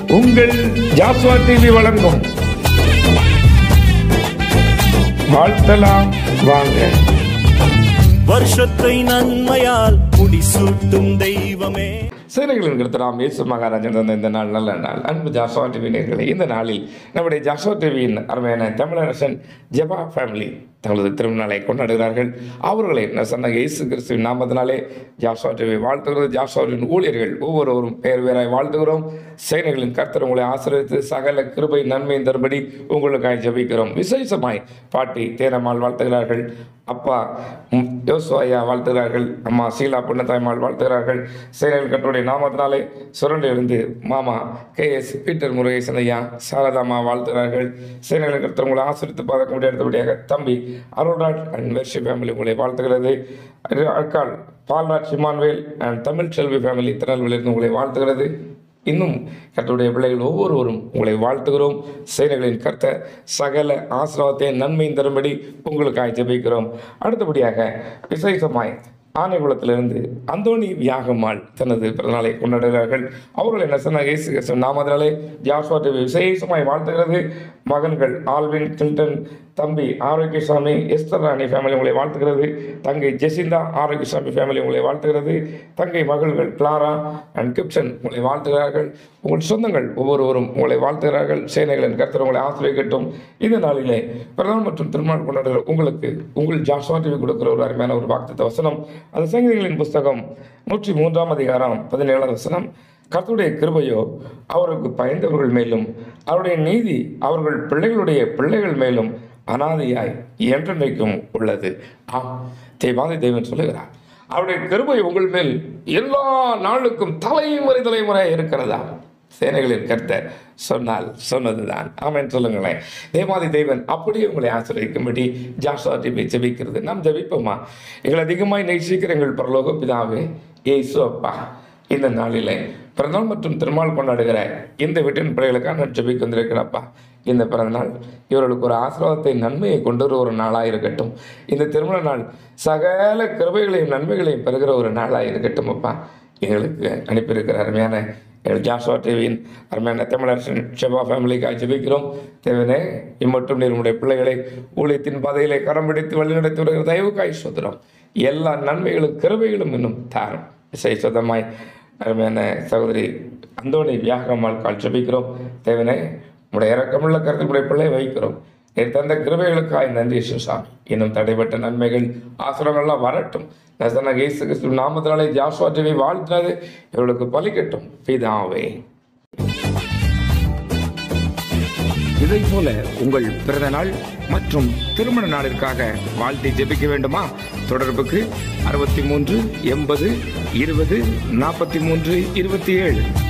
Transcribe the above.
உங்கள் ஜாஸ்வா டிவி வழங்கும் வாழ்த்தலாம் வாங்க வருஷத்தை நன்மையால் முடிசூட்டும் தெய்வமே சேனைகளின் கருத்தராம் இயேசு மகாராஜன் தந்த இந்த நாள் நல்ல நாள் அன்பு ஜாஸ்வா டிவி நேயர்களே இந்த நாளில் நம்முடைய ஜாஸ்வா டிவியின் அருமையான தமிழரசன் ஜெபா ஃபேமிலி தங்களது திருநாளை கொண்டாடுகிறார்கள் அவர்களை சொன்ன இயேசு கிறிஸ்துவின் நாமத்தினாலே ஜாஸ்வா டிவி வாழ்த்துகிறது ஜாஸ்வாவின் ஊழியர்கள் ஒவ்வொருவரும் பெயர் பேராய் வாழ்த்துகிறோம் சேனைகளின் கர்த்தர் உங்களை ஆசிரியத்து சகல கிருபை நன்மையின் தரும்படி உங்களுக்காக ஜெபிக்கிறோம் விசேஷமாய் பாட்டி தேனம்மாள் வாழ்த்துகிறார்கள் அப்பா ம், யோசுவாயா வாழ்த்துகிறார்கள் அம்மா சீலா புண்ணத்தாய்மாள் வாழ்த்துகிறார்கள் சேனைகள் கட்டுடைய நாமத்தினாலே சுரண்டிலிருந்து மாமா கே எஸ் பீட்டர் முருகேசன் ஐயா சாரதாமா வாழ்த்துகிறார்கள் சேனைகள் கருத்து உங்களை ஆசிரித்து பார்க்க முடியாத அடுத்தபடியாக தம்பி அருள்ராஜ் அண்ட் மெர்ஷி ஃபேமிலி உங்களை வாழ்த்துகிறது அக்கால் Balraj Emmanuel and Tamil Selvi family திருநெல்வேலியிலிருந்து உங்களை வாழ்த்துகிறது இன்னும் கர்த்தருடைய பிள்ளைகள் ஒவ்வொருவரும் உங்களை வாழ்த்துகிறோம் சேனைகளின் கர்த்த சகல ஆசிரவத்தை நன்மையும் தரும்படி உங்களுக்காக ஜெபிக்கிறோம் அடுத்தபடியாக விசேஷமாய் ஆனைகுளத்திலிருந்து அந்தோணி வியாகம்மாள் தனது பிறந்தநாளை கொண்டாடுகிறார்கள் அவர்கள் என்ன சொன்ன இயேசு கிறிஸ்து நாமத்தினாலே ஜாஸ்வா டிவி விசேஷமாய் வாழ்த்துகிறது மகன்கள் ஆல்வின் கில்டன் தம்பி ஆரோக்கியசாமி எஸ்தர் ராணி ஃபேமிலி உங்களை வாழ்த்துகிறது தங்கை ஜெசிந்தா ஆரோக்கியசாமி ஃபேமிலி உங்களை வாழ்த்துகிறது தங்கை மகள்கள் கிளாரா அண்ட் கிப்சன் உங்களை வாழ்த்துகிறார்கள் உங்கள் சொந்தங்கள் ஒவ்வொருவரும் உங்களை வாழ்த்துகிறார்கள் சேனைகளின் கர்த்தர் உங்களை ஆசிரியக்கட்டும் இந்த நாளிலே பிரதமர் மற்றும் திருமணம் கொண்டாடுகிற உங்களுக்கு உங்கள் ஜாஸ்வா டிவி கொடுக்கிற ஒரு அருமையான ஒரு வாக்குத்த வசனம் அந்த சங்கதிகளின் புஸ்தகம் நூற்றி மூன்றாம் அதிகாரம் பதினேழாம் வசனம் கர்த்தருடைய கிருபையோ அவருக்கு பயந்தவர்கள் மேலும் அவருடைய நீதி அவர்கள் பிள்ளைகளுடைய பிள்ளைகள் மேலும் அனாதையாய் என்றென்றைக்கும் உள்ளது ஆம் தேவாதி தேவன் சொல்லுகிறார் அவருடைய கிருபை உங்கள் மேல் எல்லா நாளுக்கும் தலைமுறை தலைமுறை இருக்கிறதா சேனைகளின் கர்த்தர் சொன்னால் சொன்னதுதான் ஆமென் சொல்லுங்களேன் தேவாதி தேவன் அப்படியே உங்களை ஆசிரியக்கும்படி ஜாஷா டிபி ஜெபிக்கிறது நாம் ஜெபிப்போமா எங்களை அதிகமாய் நேசிக்கிற எங்கள் பரலோக பிதாவே ஏசு அப்பா இந்த நாளிலே பிறந்தநாள் மற்றும் திருநாள் கொண்டாடுகிற இந்த வீட்டின் பிள்ளைகளுக்காக நான் ஜெபிக்க வந்திருக்கிறப்பா இந்த பிறந்தநாள் இவர்களுக்கு ஒரு ஆசீர்வாதத்தை நன்மையை கொண்டு வர ஒரு நாளாக இருக்கட்டும் இந்த திருமண நாள் சகல கிருபைகளையும் நன்மைகளையும் பெறுகிற ஒரு நாளாக இருக்கட்டும் அப்பா எங்களுக்கு அனுப்பியிருக்கிற அருமையான எங்கள் ஜாஸ்வா டிவியின் அருமையான தமிழரசன் ஷெபா ஃபேமிலிக்காக ஜெபிக்கிறோம் தேவனே இம்மட்டும் நீர் உடைய பிள்ளைகளை ஊழியத்தின் பாதையிலே கரம் பிடித்து வழிநடத்தி வருகிற தயவுக்காய் சுதரம் எல்லா நன்மைகளும் கிருபைகளும் இன்னும் தாரும் இசை சுத்தமாய் அருமையான சகோதரி அந்தோணி வியாகம்மாள் கால் ஜெபிக்கிறோம் தேவனே உடைய இறக்கமுள்ள கருத்துடைய பிள்ளை வைக்கிறோம் என் தந்த கிருபைகளுக்காய் நன்றி சுசாமி இன்னும் தடைப்பட்ட நன்மைகள் ஆசிரமெல்லாம் வரட்டும் நசன இயேசு கிறிஸ்து நாமத்தினாலே ஜாஸ்வா டிவி வாழ்த்தினது இவர்களுக்கு பலிக்கட்டும் பிதாவே இதை போல உங்கள் பிறந்த நாள் மற்றும் திருமண நாளிற்காக வாழ்த்தி ஜெபிக்க வேண்டுமா தொடர்புக்கு அறுபத்தி மூன்று எண்பது இருபது நாற்பத்தி மூன்று இருபத்தி ஏழு